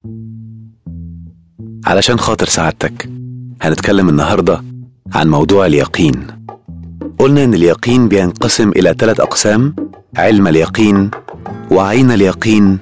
علشان خاطر سعادتك هنتكلم النهاردة عن موضوع اليقين قلنا إن اليقين بينقسم إلى ثلاث أقسام علم اليقين وعين اليقين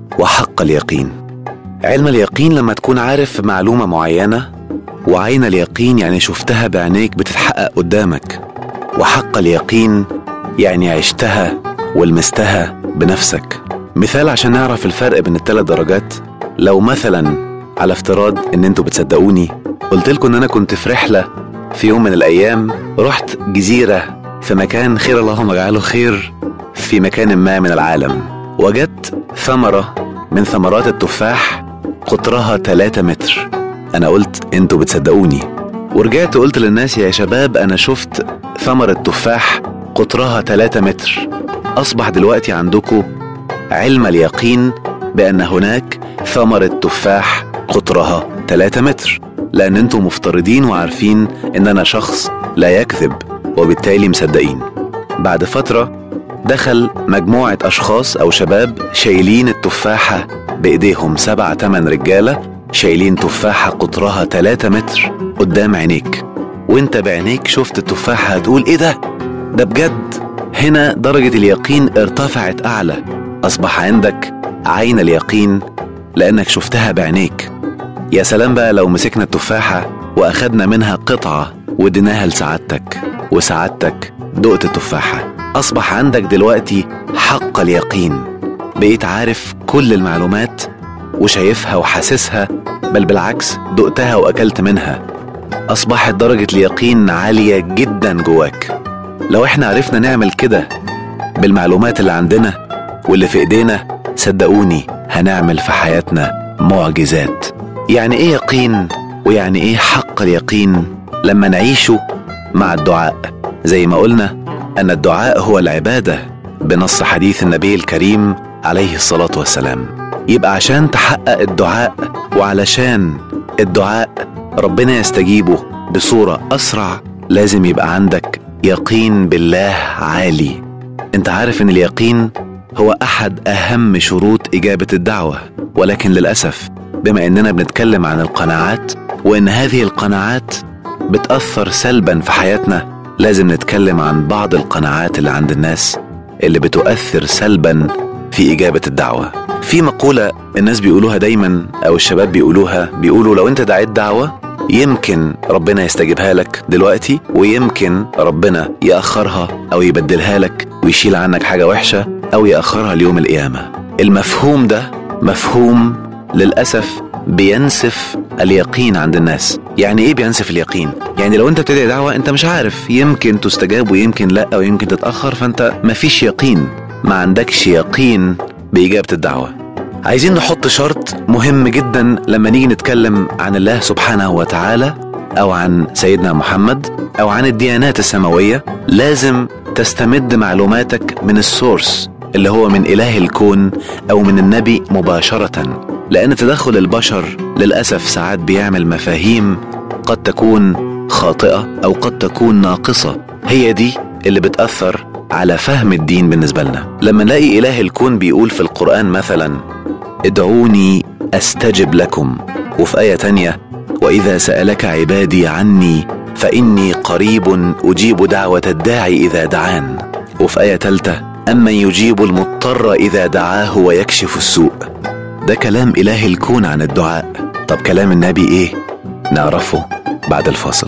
وحق اليقين علم اليقين لما تكون عارف معلومة معينة وعين اليقين يعني شفتها بعينيك بتتحقق قدامك وحق اليقين يعني عشتها ولمستها بنفسك مثال عشان نعرف الفرق بين الثلاث درجات لو مثلا على افتراض ان انتوا بتصدقوني قلت لكم ان انا كنت في رحله في يوم من الايام رحت جزيره في مكان خير اللهم اجعله خير في مكان ما من العالم وجدت ثمره من ثمرات التفاح قطرها 3 متر انا قلت انتوا بتصدقوني ورجعت قلت للناس يا شباب انا شفت ثمرة تفاح قطرها 3 متر اصبح دلوقتي عندكم علم اليقين بان هناك ثمرة تفاح قطرها 3 متر لان انتم مفترضين وعارفين ان انا شخص لا يكذب وبالتالي مصدقين بعد فترة دخل مجموعة أشخاص أو شباب شايلين التفاحة بإيديهم سبعة تمن رجالة شايلين تفاحة قطرها 3 متر قدام عينيك وانت بعينيك شفت التفاحة هتقول ايه ده ده بجد هنا درجة اليقين ارتفعت أعلى أصبح عندك عين اليقين لأنك شفتها بعينيك يا سلام بقى لو مسكنا التفاحة وأخدنا منها قطعة وديناها لسعادتك وسعادتك دقت التفاحة أصبح عندك دلوقتي حق اليقين بقيت عارف كل المعلومات وشايفها وحاسسها بل بالعكس دقتها وأكلت منها أصبحت درجة اليقين عالية جدا جواك لو احنا عرفنا نعمل كده بالمعلومات اللي عندنا واللي في ايدينا صدقوني هنعمل في حياتنا معجزات يعني ايه يقين ويعني ايه حق اليقين لما نعيشه مع الدعاء زي ما قلنا ان الدعاء هو العباده بنص حديث النبي الكريم عليه الصلاه والسلام يبقى عشان تحقق الدعاء وعلشان الدعاء ربنا يستجيبه بصوره اسرع لازم يبقى عندك يقين بالله عالي انت عارف ان اليقين هو احد اهم شروط اجابه الدعوه ولكن للاسف بما اننا بنتكلم عن القناعات وان هذه القناعات بتاثر سلبا في حياتنا لازم نتكلم عن بعض القناعات اللي عند الناس اللي بتؤثر سلبا في اجابه الدعوه في مقوله الناس بيقولوها دايما او الشباب بيقولوها بيقولوا لو انت دعيت دعوه يمكن ربنا يستجيبها لك دلوقتي ويمكن ربنا يأخرها أو يبدلها لك ويشيل عنك حاجة وحشة أو يأخرها ليوم القيامة المفهوم ده مفهوم للأسف بينسف اليقين عند الناس يعني ايه بينسف اليقين يعني لو انت بتدعي دعوة انت مش عارف يمكن تستجاب ويمكن لا او يمكن تتأخر فانت مفيش يقين ما عندكش يقين بإجابة الدعوة عايزين نحط شرط مهم جدا لما نيجي نتكلم عن الله سبحانه وتعالى او عن سيدنا محمد او عن الديانات السماويه لازم تستمد معلوماتك من السورس اللي هو من اله الكون او من النبي مباشره لان تدخل البشر للاسف ساعات بيعمل مفاهيم قد تكون خاطئه او قد تكون ناقصه هي دي اللي بتاثر على فهم الدين بالنسبه لنا لما نلاقي اله الكون بيقول في القران مثلا ادعوني استجب لكم وفي ايه تانيه واذا سالك عبادي عني فاني قريب اجيب دعوه الداعي اذا دعان وفي ايه تالته امن يجيب المضطر اذا دعاه ويكشف السوء ده كلام اله الكون عن الدعاء طب كلام النبي ايه نعرفه بعد الفاصل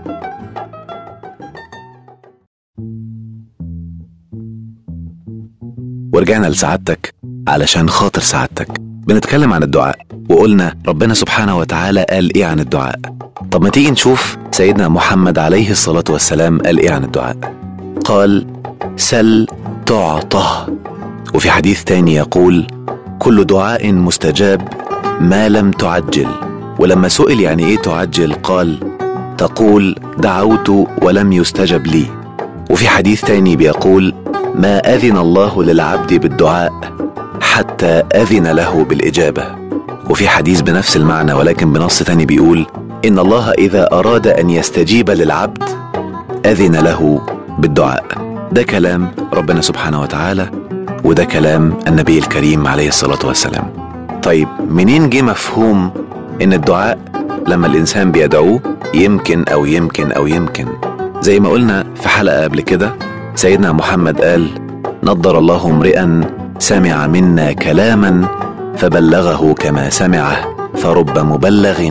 ورجعنا لسعادتك علشان خاطر سعادتك بنتكلم عن الدعاء وقلنا ربنا سبحانه وتعالى قال ايه عن الدعاء طب ما تيجي نشوف سيدنا محمد عليه الصلاة والسلام قال ايه عن الدعاء قال سل تعطه وفي حديث تاني يقول كل دعاء مستجاب ما لم تعجل ولما سئل يعني ايه تعجل قال تقول دعوت ولم يستجب لي وفي حديث تاني بيقول ما اذن الله للعبد بالدعاء حتى اذن له بالاجابه وفي حديث بنفس المعنى ولكن بنص تاني بيقول ان الله اذا اراد ان يستجيب للعبد اذن له بالدعاء ده كلام ربنا سبحانه وتعالى وده كلام النبي الكريم عليه الصلاه والسلام طيب منين جه مفهوم ان الدعاء لما الانسان بيدعوه يمكن او يمكن او يمكن زي ما قلنا في حلقه قبل كده سيدنا محمد قال نضر الله امرئا سمع منا كلاما فبلغه كما سمعه فرب مبلغ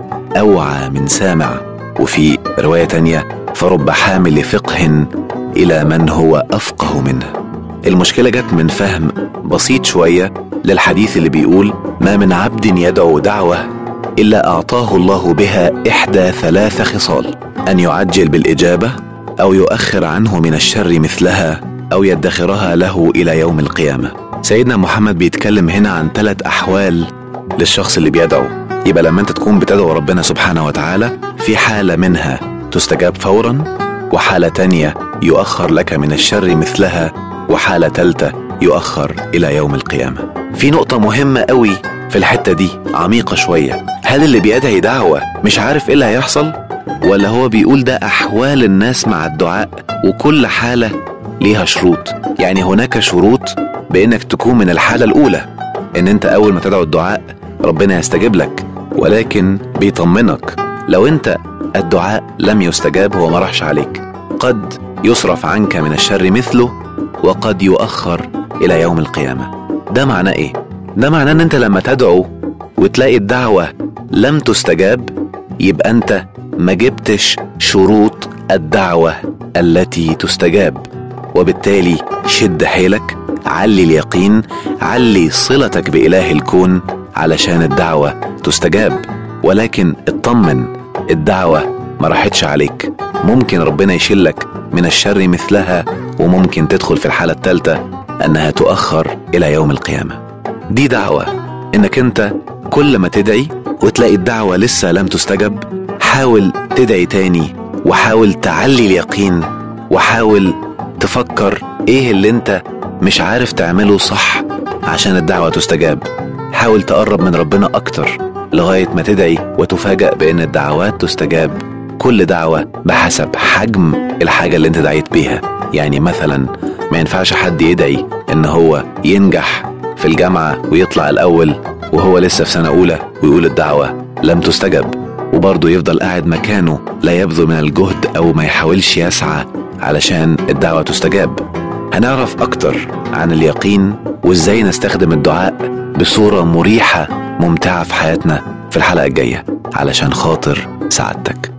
اوعى من سامع وفي روايه تانيه فرب حامل فقه الى من هو افقه منه المشكله جت من فهم بسيط شويه للحديث اللي بيقول ما من عبد يدعو دعوه الا اعطاه الله بها احدى ثلاث خصال ان يعجل بالاجابه او يؤخر عنه من الشر مثلها او يدخرها له الى يوم القيامه سيدنا محمد بيتكلم هنا عن ثلاث احوال للشخص اللي بيدعو يبقى لما انت تكون بتدعو ربنا سبحانه وتعالى في حاله منها تستجاب فورا وحاله تانيه يؤخر لك من الشر مثلها وحاله ثالثه يؤخر الى يوم القيامه في نقطه مهمه قوي في الحته دي عميقه شويه هل اللي بيدعي دعوه مش عارف ايه اللي هيحصل ولا هو بيقول ده احوال الناس مع الدعاء وكل حاله ليها شروط يعني هناك شروط بانك تكون من الحاله الاولى ان انت اول ما تدعو الدعاء ربنا يستجيب لك ولكن بيطمنك لو انت الدعاء لم يستجاب هو ما راحش عليك قد يصرف عنك من الشر مثله وقد يؤخر الى يوم القيامه ده معناه ايه ده معناه ان انت لما تدعو وتلاقي الدعوه لم تستجاب يبقى انت ما جبتش شروط الدعوه التي تستجاب وبالتالي شد حيلك علي اليقين علي صلتك باله الكون علشان الدعوه تستجاب ولكن اطمن الدعوه ما راحتش عليك ممكن ربنا يشيلك من الشر مثلها وممكن تدخل في الحاله الثالثه انها تؤخر الى يوم القيامه دي دعوه انك انت كل ما تدعي وتلاقي الدعوه لسه لم تستجب حاول تدعي تاني وحاول تعلي اليقين وحاول تفكر ايه اللي انت مش عارف تعمله صح عشان الدعوة تستجاب حاول تقرب من ربنا أكتر لغاية ما تدعي وتفاجأ بأن الدعوات تستجاب كل دعوة بحسب حجم الحاجة اللي انت دعيت بيها يعني مثلا ما ينفعش حد يدعي ان هو ينجح في الجامعة ويطلع الأول وهو لسه في سنة أولى ويقول الدعوة لم تستجب وبرضه يفضل قاعد مكانه لا يبذل من الجهد أو ما يحاولش يسعى علشان الدعوة تستجاب هنعرف أكتر عن اليقين وإزاي نستخدم الدعاء بصورة مريحة ممتعة في حياتنا في الحلقة الجاية علشان خاطر سعادتك